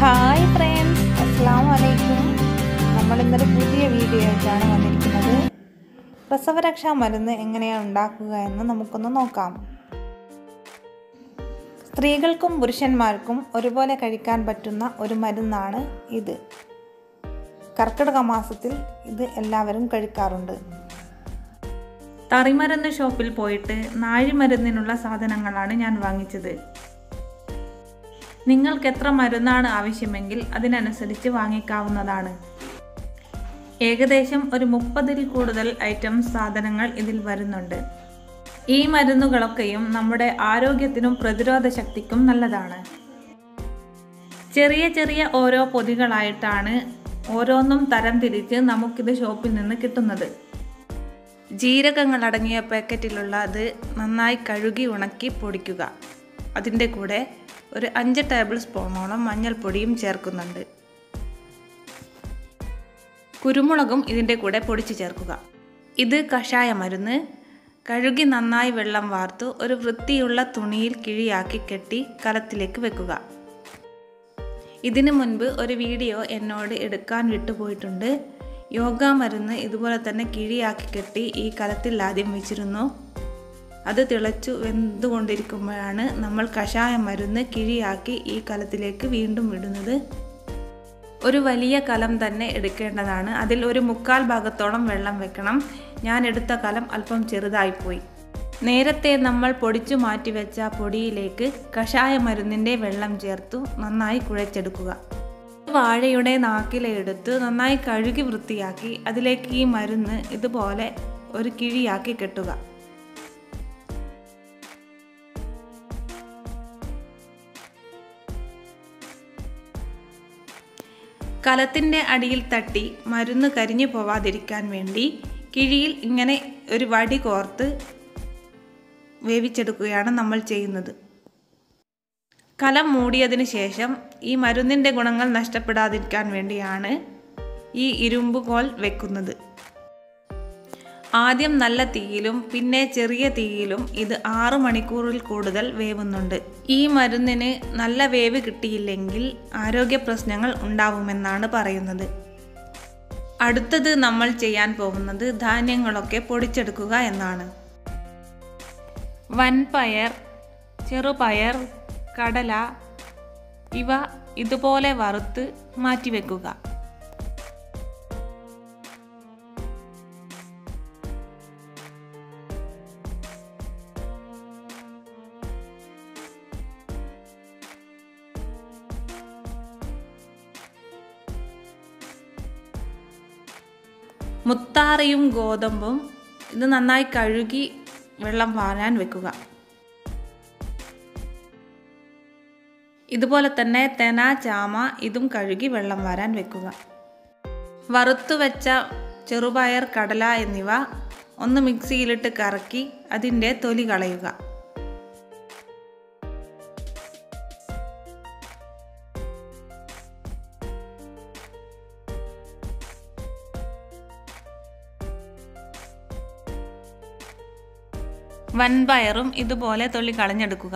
hi friends അസ്സാം വലൈക്കും നമ്മൾ ഇന്നൊരു പുതിയ വീഡിയോ ആയിട്ടാണ് വന്നിരിക്കുന്നത് പ്രസവരക്ഷാ മരുന്ന് എങ്ങനെയാണ് ഉണ്ടാക്കുക എന്ന് നമുക്കൊന്ന് നോക്കാം സ്ത്രീകൾക്കും പുരുഷന്മാർക്കും ഒരുപോലെ കഴിക്കാൻ പറ്റുന്ന ഒരു മരുന്നാണ് ഇത് കർക്കിടക മാസത്തിൽ ഇത് എല്ലാവരും കഴിക്കാറുണ്ട് തറിമരുന്ന് ഷോപ്പിൽ പോയിട്ട് നാഴിമരുന്നിനുള്ള സാധനങ്ങളാണ് ഞാൻ വാങ്ങിച്ചത് നിങ്ങൾക്ക് എത്ര മരുന്നാണ് ആവശ്യമെങ്കിൽ അതിനനുസരിച്ച് വാങ്ങിക്കാവുന്നതാണ് ഏകദേശം ഒരു മുപ്പതിൽ കൂടുതൽ ഐറ്റംസ് സാധനങ്ങൾ ഇതിൽ വരുന്നുണ്ട് ഈ മരുന്നുകളൊക്കെയും നമ്മുടെ ആരോഗ്യത്തിനും പ്രതിരോധ ശക്തിക്കും നല്ലതാണ് ചെറിയ ചെറിയ ഓരോ പൊതികളായിട്ടാണ് ഓരോന്നും തരംതിരിച്ച് നമുക്കിത് ഷോപ്പിൽ നിന്ന് കിട്ടുന്നത് ജീരകങ്ങൾ അടങ്ങിയ പാക്കറ്റിലുള്ള അത് നന്നായി കഴുകി ഉണക്കി പൊടിക്കുക അതിൻ്റെ കൂടെ ഒരു അഞ്ച് ടേബിൾ സ്പൂണോളം മഞ്ഞൾപ്പൊടിയും ചേർക്കുന്നുണ്ട് കുരുമുളകും ഇതിൻ്റെ കൂടെ പൊടിച്ച് ചേർക്കുക ഇത് കഷായ മരുന്ന് കഴുകി നന്നായി വെള്ളം വാർത്തു ഒരു വൃത്തിയുള്ള തുണിയിൽ കിഴിയാക്കി കെട്ടി കലത്തിലേക്ക് വെക്കുക ഇതിനു മുൻപ് ഒരു വീഡിയോ എന്നോട് എടുക്കാൻ വിട്ടുപോയിട്ടുണ്ട് യോഗ മരുന്ന് ഇതുപോലെ തന്നെ കിഴിയാക്കി കെട്ടി ഈ കലത്തിൽ ആദ്യം വെച്ചിരുന്നു അത് തിളച്ചു വെന്തുകൊണ്ടിരിക്കുമ്പോഴാണ് നമ്മൾ കഷായ മരുന്ന് കിഴിയാക്കി ഈ കലത്തിലേക്ക് വീണ്ടും ഇടുന്നത് ഒരു വലിയ കലം തന്നെ എടുക്കേണ്ടതാണ് അതിൽ ഒരു മുക്കാൽ ഭാഗത്തോളം വെള്ളം വെക്കണം ഞാൻ എടുത്ത കലം അല്പം ചെറുതായിപ്പോയി നേരത്തെ നമ്മൾ പൊടിച്ചു മാറ്റിവെച്ച പൊടിയിലേക്ക് കഷായ മരുന്നിൻ്റെ വെള്ളം ചേർത്തു നന്നായി കുഴച്ചെടുക്കുക വാഴയുടെ നാക്കിലെടുത്ത് നന്നായി കഴുകി വൃത്തിയാക്കി അതിലേക്ക് ഈ മരുന്ന് ഇതുപോലെ ഒരു കിഴിയാക്കി കെട്ടുക കലത്തിൻ്റെ അടിയിൽ തട്ടി മരുന്ന് കരിഞ്ഞു പോവാതിരിക്കാൻ വേണ്ടി കിഴിയിൽ ഇങ്ങനെ ഒരു വടി കോർത്ത് വേവിച്ചെടുക്കുകയാണ് നമ്മൾ ചെയ്യുന്നത് കലം മൂടിയതിന് ശേഷം ഈ മരുന്നിൻ്റെ ഗുണങ്ങൾ നഷ്ടപ്പെടാതിരിക്കാൻ വേണ്ടിയാണ് ഈ ഇരുമ്പ് കോൽ വെക്കുന്നത് ആദ്യം നല്ല തീയിലും പിന്നെ ചെറിയ തീയിലും ഇത് ആറു മണിക്കൂറിൽ കൂടുതൽ വേവുന്നുണ്ട് ഈ മരുന്നിന് നല്ല വേവ് കിട്ടിയില്ലെങ്കിൽ ആരോഗ്യ പ്രശ്നങ്ങൾ ഉണ്ടാവുമെന്നാണ് പറയുന്നത് അടുത്തത് നമ്മൾ ചെയ്യാൻ പോകുന്നത് ധാന്യങ്ങളൊക്കെ പൊടിച്ചെടുക്കുക എന്നാണ് വൻപയർ ചെറുപയർ കടല ഇവ ഇതുപോലെ വറുത്ത് മാറ്റിവെക്കുക മുത്താറിയും ഗോതമ്പും ഇത് നന്നായി കഴുകി വെള്ളം വാരാൻ വെക്കുക ഇതുപോലെ തന്നെ തെന ചാമ ഇതും കഴുകി വെള്ളം വാരാൻ വെക്കുക വറുത്തു വെച്ച ചെറുപയർ കടല എന്നിവ ഒന്ന് മിക്സിയിലിട്ട് കറക്കി അതിൻ്റെ തൊലി കളയുക വൻപയറും ഇതുപോലെ തൊലി കളഞ്ഞെടുക്കുക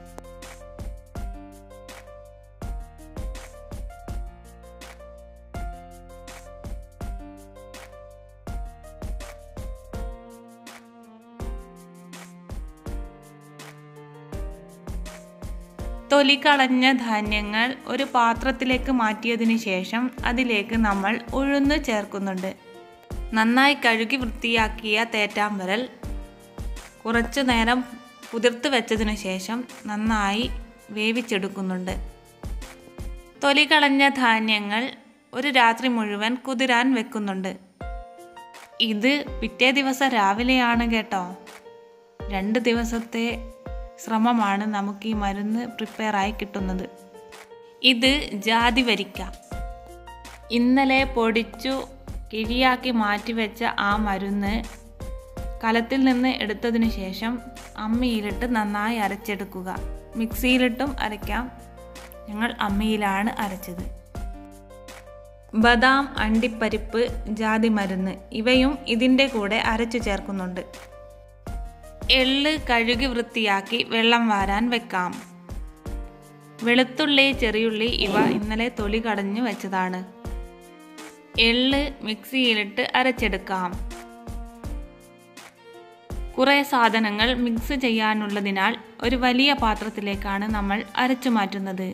തൊലി കളഞ്ഞ ധാന്യങ്ങൾ ഒരു പാത്രത്തിലേക്ക് മാറ്റിയതിന് ശേഷം അതിലേക്ക് നമ്മൾ ഉഴുന്ന് ചേർക്കുന്നുണ്ട് നന്നായി കഴുകി വൃത്തിയാക്കിയ തേറ്റാമ്പരൽ കുറച്ചു നേരം കുതിർത്ത് വെച്ചതിന് ശേഷം നന്നായി വേവിച്ചെടുക്കുന്നുണ്ട് തൊലി കളഞ്ഞ ധാന്യങ്ങൾ ഒരു രാത്രി മുഴുവൻ കുതിരാൻ വെക്കുന്നുണ്ട് ഇത് പിറ്റേ ദിവസം രാവിലെയാണ് കേട്ടോ രണ്ട് ദിവസത്തെ ശ്രമമാണ് നമുക്ക് ഈ മരുന്ന് പ്രിപ്പയർ ആയി കിട്ടുന്നത് ഇത് ജാതി വരിക്ക ഇന്നലെ പൊടിച്ചു കിഴിയാക്കി മാറ്റിവെച്ച ആ മരുന്ന് കലത്തിൽ നിന്ന് എടുത്തതിന് ശേഷം അമ്മിയിലിട്ട് നന്നായി അരച്ചെടുക്കുക മിക്സിയിലിട്ടും അരയ്ക്കാം ഞങ്ങൾ അമ്മിയിലാണ് അരച്ചത് ബദാം അണ്ടിപ്പരിപ്പ് ജാതി മരുന്ന് ഇവയും ഇതിൻ്റെ കൂടെ അരച്ചു ചേർക്കുന്നുണ്ട് എള്ള് കഴുകി വൃത്തിയാക്കി വെള്ളം വാരാൻ വെക്കാം വെളുത്തുള്ളി ചെറിയുള്ളി ഇവ ഇന്നലെ തൊലി കടഞ്ഞു വെച്ചതാണ് എള്ള് മിക്സിയിലിട്ട് അരച്ചെടുക്കാം കുറേ സാധനങ്ങൾ മിക്സ് ചെയ്യാനുള്ളതിനാൽ ഒരു വലിയ പാത്രത്തിലേക്കാണ് നമ്മൾ അരച്ചു മാറ്റുന്നത്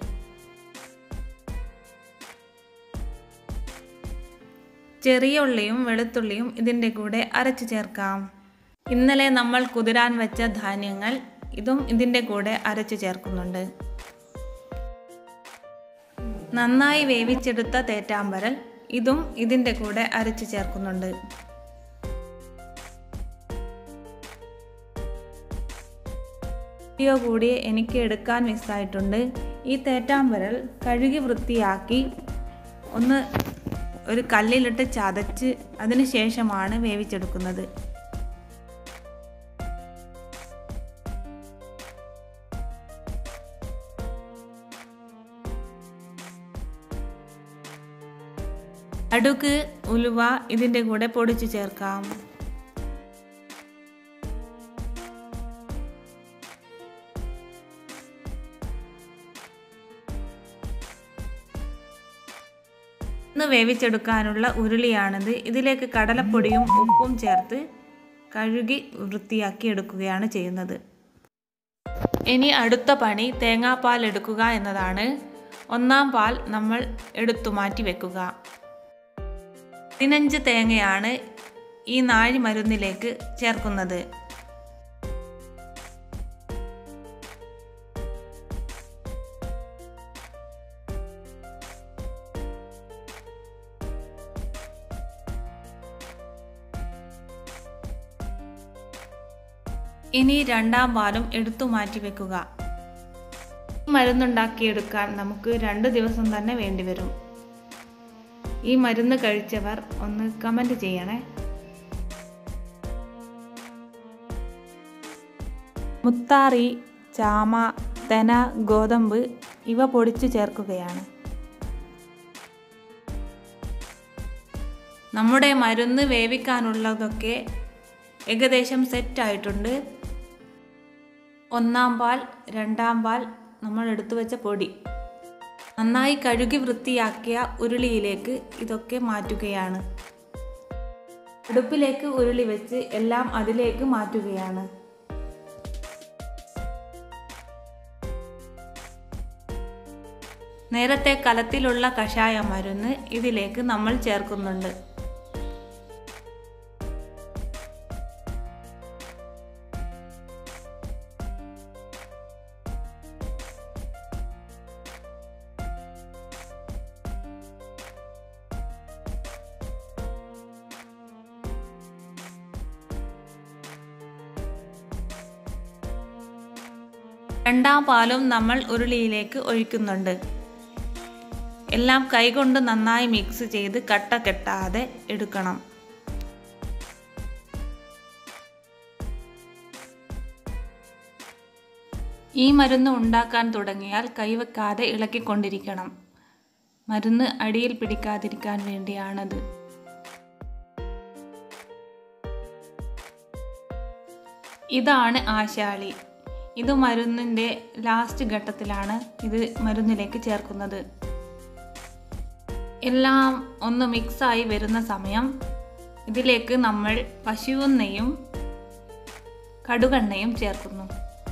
ചെറിയ ഉള്ളിയും വെളുത്തുള്ളിയും ഇതിൻ്റെ കൂടെ അരച്ചു ചേർക്കാം ഇന്നലെ നമ്മൾ കുതിരാൻ വെച്ച ധാന്യങ്ങൾ ഇതും ഇതിൻ്റെ കൂടെ അരച്ചു ചേർക്കുന്നുണ്ട് നന്നായി വേവിച്ചെടുത്ത തേറ്റാമ്പരൽ ഇതും ഇതിൻ്റെ കൂടെ അരച്ചു ചേർക്കുന്നുണ്ട് വീഡിയോ കൂടി എനിക്ക് എടുക്കാൻ മിസ്സായിട്ടുണ്ട് ഈ തേറ്റാമ്പരൽ കഴുകി വൃത്തിയാക്കി ഒന്ന് ഒരു കല്ലിലിട്ട് ചതച്ച് അതിന് ശേഷമാണ് വേവിച്ചെടുക്കുന്നത് അടുക്ക് ഉലുവ ഇതിൻ്റെ കൂടെ പൊടിച്ചു ചേർക്കാം ഒന്ന് വേവിച്ചെടുക്കാനുള്ള ഉരുളിയാണിത് ഇതിലേക്ക് കടലപ്പൊടിയും ഉപ്പും ചേർത്ത് കഴുകി വൃത്തിയാക്കി എടുക്കുകയാണ് ചെയ്യുന്നത് ഇനി അടുത്ത പണി തേങ്ങാപ്പാൽ എടുക്കുക എന്നതാണ് ഒന്നാം പാൽ നമ്മൾ എടുത്തു മാറ്റി വെക്കുക പതിനഞ്ച് തേങ്ങയാണ് ഈ നാഴി മരുന്നിലേക്ക് ചേർക്കുന്നത് ഇനി രണ്ടാം പാലും എടുത്തു മാറ്റി വെക്കുക മരുന്നുണ്ടാക്കിയെടുക്കാൻ നമുക്ക് രണ്ട് ദിവസം തന്നെ വേണ്ടിവരും ഈ മരുന്ന് കഴിച്ചവർ ഒന്ന് കമൻറ്റ് ചെയ്യണേ മുത്താറി ചാമ തെന ഗോതമ്പ് ഇവ പൊടിച്ചു ചേർക്കുകയാണ് നമ്മുടെ മരുന്ന് വേവിക്കാനുള്ളതൊക്കെ ഏകദേശം സെറ്റായിട്ടുണ്ട് ഒന്നാം പാൽ രണ്ടാം പാൽ നമ്മൾ എടുത്തു വെച്ച പൊടി നന്നായി കഴുകി വൃത്തിയാക്കിയ ഉരുളിയിലേക്ക് ഇതൊക്കെ മാറ്റുകയാണ് അടുപ്പിലേക്ക് ഉരുളി വെച്ച് എല്ലാം അതിലേക്ക് മാറ്റുകയാണ് നേരത്തെ കലത്തിലുള്ള കഷായ മരുന്ന് ഇതിലേക്ക് നമ്മൾ ചേർക്കുന്നുണ്ട് രണ്ടാം പാലും നമ്മൾ ഉരുളിയിലേക്ക് ഒഴിക്കുന്നുണ്ട് എല്ലാം കൈകൊണ്ട് നന്നായി മിക്സ് ചെയ്ത് കട്ട കെട്ടാതെ എടുക്കണം ഈ മരുന്ന് ഉണ്ടാക്കാൻ തുടങ്ങിയാൽ കൈവെക്കാതെ ഇളക്കിക്കൊണ്ടിരിക്കണം മരുന്ന് അടിയിൽ പിടിക്കാതിരിക്കാൻ വേണ്ടിയാണത് ഇതാണ് ആശാളി ഇത് മരുന്നിൻ്റെ ലാസ്റ്റ് ഘട്ടത്തിലാണ് ഇത് മരുന്നിലേക്ക് ചേർക്കുന്നത് എല്ലാം ഒന്ന് മിക്സായി വരുന്ന സമയം ഇതിലേക്ക് നമ്മൾ പശുവുന്നെയും കടുകെണ്ണയും ചേർക്കുന്നു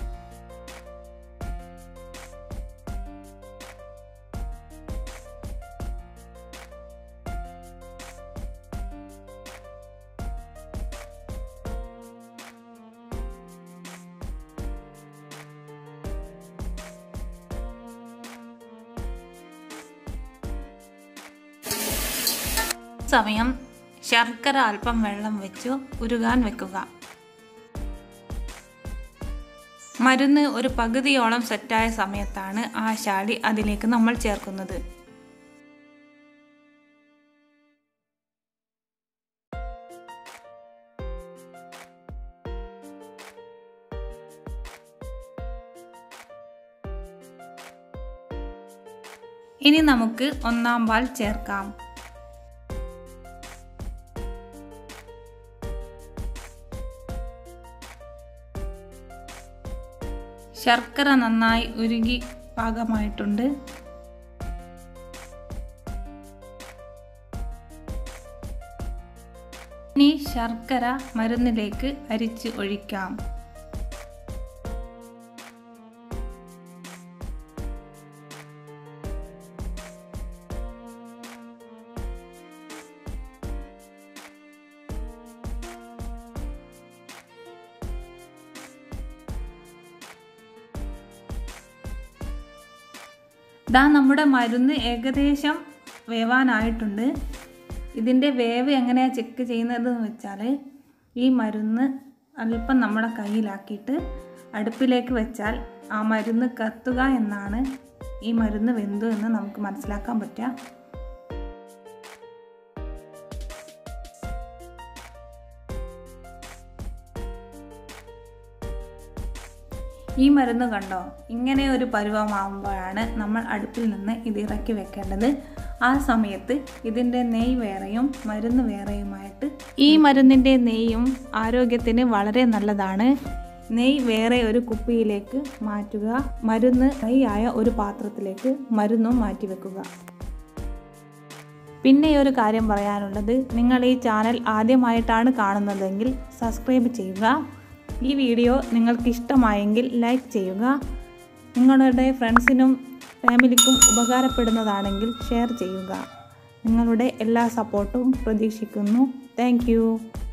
സമയം ശർക്കര അല്പം വെള്ളം വെച്ചു ഉരുകാൻ വെക്കുക മരുന്ന് ഒരു പകുതിയോളം സെറ്റായ സമയത്താണ് ആ ശാളി അതിലേക്ക് നമ്മൾ ചേർക്കുന്നത് ഇനി നമുക്ക് ഒന്നാം പാൽ ചേർക്കാം ശർക്കര നന്നായി ഉരുകി പാകമായിട്ടുണ്ട് ഇനി ശർക്കര മരുന്നിലേക്ക് അരിച്ച് ഒഴിക്കാം ദാ നമ്മുടെ മരുന്ന് ഏകദേശം വേവാനായിട്ടുണ്ട് ഇതിൻ്റെ വേവ് എങ്ങനെയാണ് ചെക്ക് ചെയ്യുന്നതെന്ന് വെച്ചാൽ ഈ മരുന്ന് അല്പം നമ്മുടെ കയ്യിലാക്കിയിട്ട് അടുപ്പിലേക്ക് വെച്ചാൽ ആ മരുന്ന് കത്തുക എന്നാണ് ഈ മരുന്ന് വെന്തു എന്ന് നമുക്ക് മനസ്സിലാക്കാൻ പറ്റുക ഈ മരുന്ന് കണ്ടോ ഇങ്ങനെ ഒരു പരുവമാകുമ്പോഴാണ് നമ്മൾ അടുപ്പിൽ നിന്ന് ഇത് ഇറക്കി വെക്കേണ്ടത് ആ സമയത്ത് ഇതിൻ്റെ നെയ് വേറെയും മരുന്ന് വേറെയുമായിട്ട് ഈ മരുന്നിൻ്റെ നെയ്യും ആരോഗ്യത്തിന് വളരെ നല്ലതാണ് നെയ് വേറെ ഒരു കുപ്പിയിലേക്ക് മാറ്റുക മരുന്ന് നെയ്യായ ഒരു പാത്രത്തിലേക്ക് മരുന്നും മാറ്റി വെക്കുക പിന്നെ ഒരു കാര്യം പറയാനുള്ളത് നിങ്ങൾ ഈ ചാനൽ ആദ്യമായിട്ടാണ് കാണുന്നതെങ്കിൽ സബ്സ്ക്രൈബ് ചെയ്യുക ഈ വീഡിയോ നിങ്ങൾക്ക് ഇഷ്ടമായെങ്കിൽ ലൈക്ക് ചെയ്യുക നിങ്ങളുടെ ഫ്രണ്ട്സിനും ഫാമിലിക്കും ഉപകാരപ്പെടുന്നതാണെങ്കിൽ ഷെയർ ചെയ്യുക നിങ്ങളുടെ എല്ലാ സപ്പോർട്ടും പ്രതീക്ഷിക്കുന്നു താങ്ക്